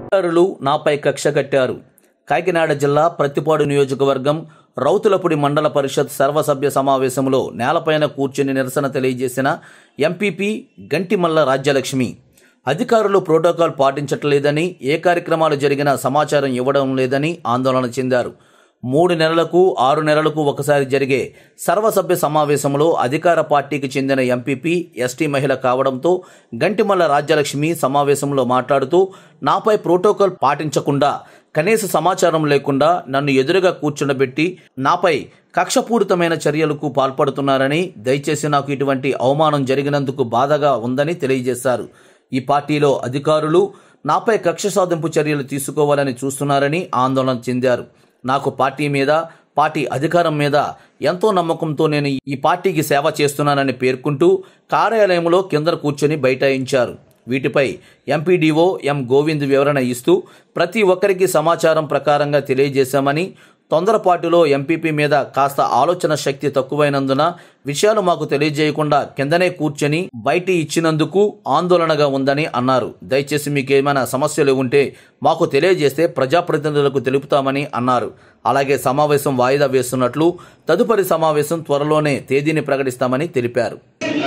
అధికారులు నాపై కక్ష కట్టారు కాకినాడ జిల్లా ప్రతిపాడు నియోజకవర్గం రౌతులపూడి మండల పరిషత్ సర్వసభ్య సమావేశంలో నేలపైన కూర్చుని నిరసన తెలియజేసిన ఎంపీపీ గంటిమల్ల రాజ్యలక్ష్మి అధికారులు ప్రోటోకాల్ పాటించట్లేదని ఏ కార్యక్రమాలు జరిగినా సమాచారం ఇవ్వడం లేదని ఆందోళన చెందారు మూడు నెలలకు ఆరు నెలలకు ఒకసారి జరిగే సర్వసభ్య సమావేశంలో అధికార పార్టీకి చెందిన ఎంపీపీ ఎస్టీ మహిళ కావడంతో గంటిమల్ల రాజ్యలక్ష్మి సమావేశంలో మాట్లాడుతూ నాపై ప్రోటోకాల్ పాటించకుండా కనీస సమాచారం లేకుండా నన్ను ఎదురుగా కూర్చుండబెట్టి నాపై కక్షపూరితమైన చర్యలకు పాల్పడుతున్నారని దయచేసి నాకు ఇటువంటి అవమానం జరిగినందుకు బాధగా ఉందని తెలియజేశారు ఈ పార్టీలో అధికారులు నాపై కక్ష సాధింపు చర్యలు తీసుకోవాలని చూస్తున్నారని ఆందోళన చెందారు నాకు పార్టీ మీద పార్టీ అధికారం మీద ఎంతో నమ్మకంతో నేను ఈ పార్టీకి సేవ చేస్తున్నానని పేర్కొంటూ కార్యాలయంలో కింద కూర్చొని బైఠాయించారు వీటిపై ఎంపీడీఓ ఎం గోవింద్ వివరణ ఇస్తూ ప్రతి ఒక్కరికి సమాచారం ప్రకారంగా తెలియజేశామని తొందరపాటులో ఎంపీపీ మీద కాస్త ఆలోచన శక్తి తక్కువైనందున విషయాలు మాకు తెలియజేయకుండా కిందనే కూర్చొని బయట ఇచ్చినందుకు ఆందోళనగా ఉందని అన్నారు దయచేసి మీకు ఏమైనా సమస్యలు ఉంటే మాకు తెలియజేస్తే ప్రజాప్రతినిధులకు తెలుపుతామని అన్నారు అలాగే సమావేశం వాయిదా వేస్తున్నట్లు తదుపరి సమావేశం త్వరలోనే తేదీని ప్రకటిస్తామని తెలిపారు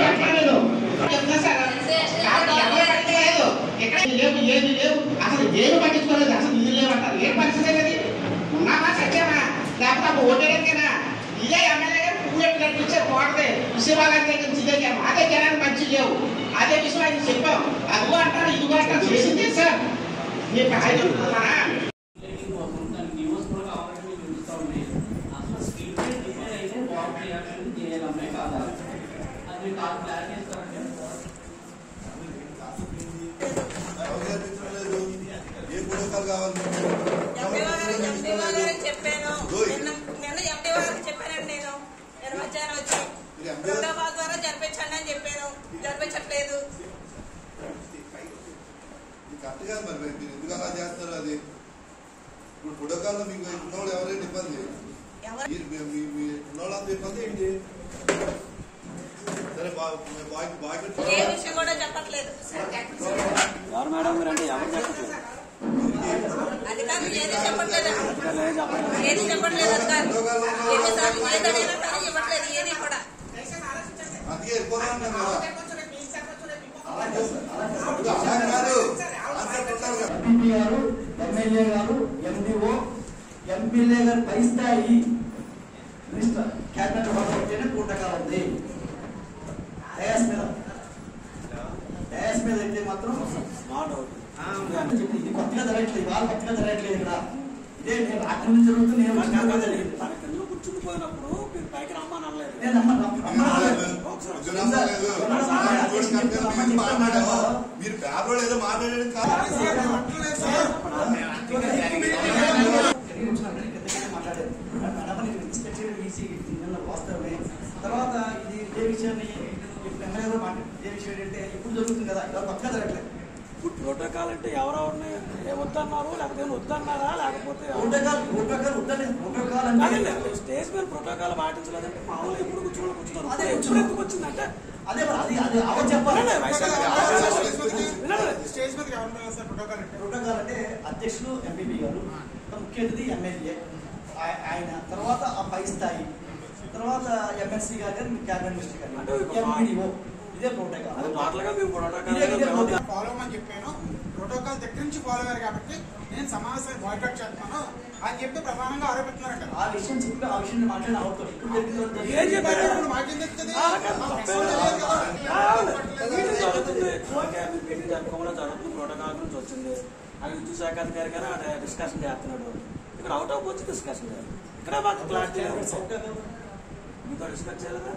ఎక్కడ లేవు ఏమి లేవు అసలు ఏమి పట్టించుకోలేదు అసలు ఇల్లు లేవంటారు ఏం పరిస్థితి అది ఉన్నామా సత్యమా లేకపోతే అప్పుడు ఓటేనా ఇదే ఎమ్మెల్యే గారు పువ్వు ఎట్టినట్టు ఇచ్చే పోడదే విషయవాళ్ళ దగ్గర నుంచి ఇదే జనం. అదే జనానికి మంచి లేవు అదే విషయం ఆయన చెప్పాం అదిగో అంటారు ఇదిగో అంటారు చేసింది సార్ మీకు ఆయన చెప్తున్నారా ఏ ప్రోటోకాల్ కావాలి ఎంపీఓ గారు- ఎంపీఓ గారికి చెప్పాను. నిన్న- నిన్న ఎంపీఓ గారికి చెప్పానండి నేను. నిన్న మధ్యాహ్నం వచ్చి ప్రోటోకాల్ ద్వారా జరిపించండి అని చెప్పాను జరిపించట్లేదు కరెక్ట్ కాదు మరి మీరు ఎందుకు అలా చేస్తారు అది ఇప్పుడు ప్రోటోకాల్లో మీకు ఉన్నవాళ్ళు ఎవరైనా ఇబ్బంది ఎవరు మీరు మీ- మీ మీ ఉన్నవాళ్ళంతా ఇబ్బంది ఏంటి సరే బా- బాయ్ బాయ్ ఏ విషయం కూడా చెప్పట్లేదు ఎవరు మేడం మీరు అంటే ఎవరు చెప్పట్లేదు అధికారులు ఏది చెప్పట్లేదు ఏది చెప్పట్లేదు అధికారులు ఎన్నిసార్లు ఏది అడిగినా సరే ఇవ్వట్లేదు ఏది కూడా అందుకే వెళ్ళిపోతున్నాను కదా ఇప్పుడు అలా కాదు కాన్సెప్ట్ ఉండాలి కదా. ఎంపీ గారు ఎమ్మెల్యే గారు ఎండిఓ ఎమ్మెల్యే గారు పై స్థాయి మినిస్టర్ క్యాబినెట్ హోదా ఉంటేనే పూటకాలం ఉంది డయాస్ మీద డయాస్ మీద అయితే మాత్రం స్మార్ట్ అవుట్ ఇది కొత్తగా జరగట్లేదు ఇవాళ కొత్తగా జరగట్లేదు ఇక్కడ ఇదే నేను రాత్రి నుంచి జరుగుతుంది నేను వచ్చినా కూడా జరిగింది. తన కింద కూర్చుండిపోయినప్పుడు మీరు పైకి రమ్మని అనలేదు నేను నమ్మ- నమ్మ- నమ్మలేదు. ఉద్యోగం లేదు. ఇంకోటి కరెక్ట్గా మీరు మాట్లాడారు. మీరు పేపర్లో ఏదో మాట్లాడేది కాదు తర్వాత ఇది ఇదే విషయాన్ని ఇప్పుడు ఎమ్మెల్యే కూడా మాట్లాడు ఇదే విషయం ఏంటంటే ఇప్పుడు జరుగుతుంది కదా ఇలా కొత్తగా జరగట్లేదు ఇప్పుడు ప్రోటోకాల్ అంటే ఎవరెవరిని ఏ వద్దన్నారు లేకపోతే ఏమైనా వద్దన్నారా లేకపోతే ప్రోటోకాల్ ప్రోటోకాల్ వద్దండి ప్రోటోకాల్ అంటే కాదండి స్టేజ్ మీద ప్రోటోకాల్ పాటించలేదంటే మామూలుగా ఎప్పుడు కూర్చోవాలి కూర్చున్నారు అదే అదే ఎప్పుడు ఎందుకు వచ్చిందంటే అదే మరి అది అది అవర్ చెప్పాలి వినండి, వైశాఖ వినండి. స్టేజ్ మీదకి ఎవరు ఉన్నారు సార్ ప్రోటోకాల్ అంటే ప్రోటోకాల్ అంటే అధ్యక్షులు ఎంపీపీ గారు ముఖ్య అతిథి ఎమ్మెల్యే ఆయ- ఆయన తర్వాత ఆ పై స్థాయి తర్వాత ఎమ్మెల్సీ గారు కానీ క్యాబినెట్ మినిస్టర్ అంటే గారు ఒక ఎంపీడీఓ ఇదే అది ప్రోటోకాల్ టోటల్ గా మేము ఇదే ఇదే ప్రోటోకాల్ ప్రోటోకాల్ ఫాలో అవ్వమని చెప్పాను ప్రోటోకాల్ దగ్గర నుంచి ఫాలో అయ్యారు కాబట్టి నేను సమావేశాన్ని బాయ్కట్ చేస్తున్నాను అని చెప్పి ప్రధానంగా ఆరోపిస్తున్నారంట ఆ విషయం చెప్పి ఆ విషయం మాట్లాడిన అవుతాడు ఇప్పుడు జరిగింది ఏం చెప్పారు? ఇప్పుడు మాకేం తెలుస్తుంది ఆ, కాదు, మాకు తప్పే ఎక్స్పీరియన్స్ లేదు కదా. మీటింగ్ జరుగుతుంది ఓకే మీ మీటింగ్ జరుపుకోవడం జరుగుతుంది ప్రోటోకాల్ గురించి వచ్చింది అది విద్యుత్ శాఖ అధికారి గారు అక్కడ డిస్కషన్ చేస్తున్నాడు ఇక్కడ అవుట్ ఆఫ్ వచ్చి డిస్కషన్ చేయాలి ఇక్కడ మాకు క్లారిటీ మీతో డిస్కస్ చేయలేదా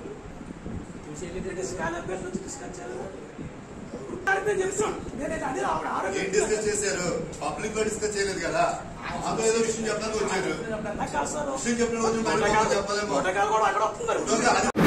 స్కాన్ అభ్యర్థి నుంచి డిస్కస్ చేయలేదా నేను చెప్తున్నాను నేనైతే అదే ఆవిడ ఏం ఆరోగ్యం డిస్కస్ చేశారు పబ్లిక్ లో డిస్కస్ చేయలేదు కదా మాతో ఏదో విషయం చెప్పడానికి వచ్చారు నాకు కాదు సార్ విషయం చెప్పిన రోజు బయట ప్రోటోకాల్ చెప్పలేము ప్రోటోకాల్ కూడా అక్కడ వస్తుంది మరి. ప్రోటోకాల్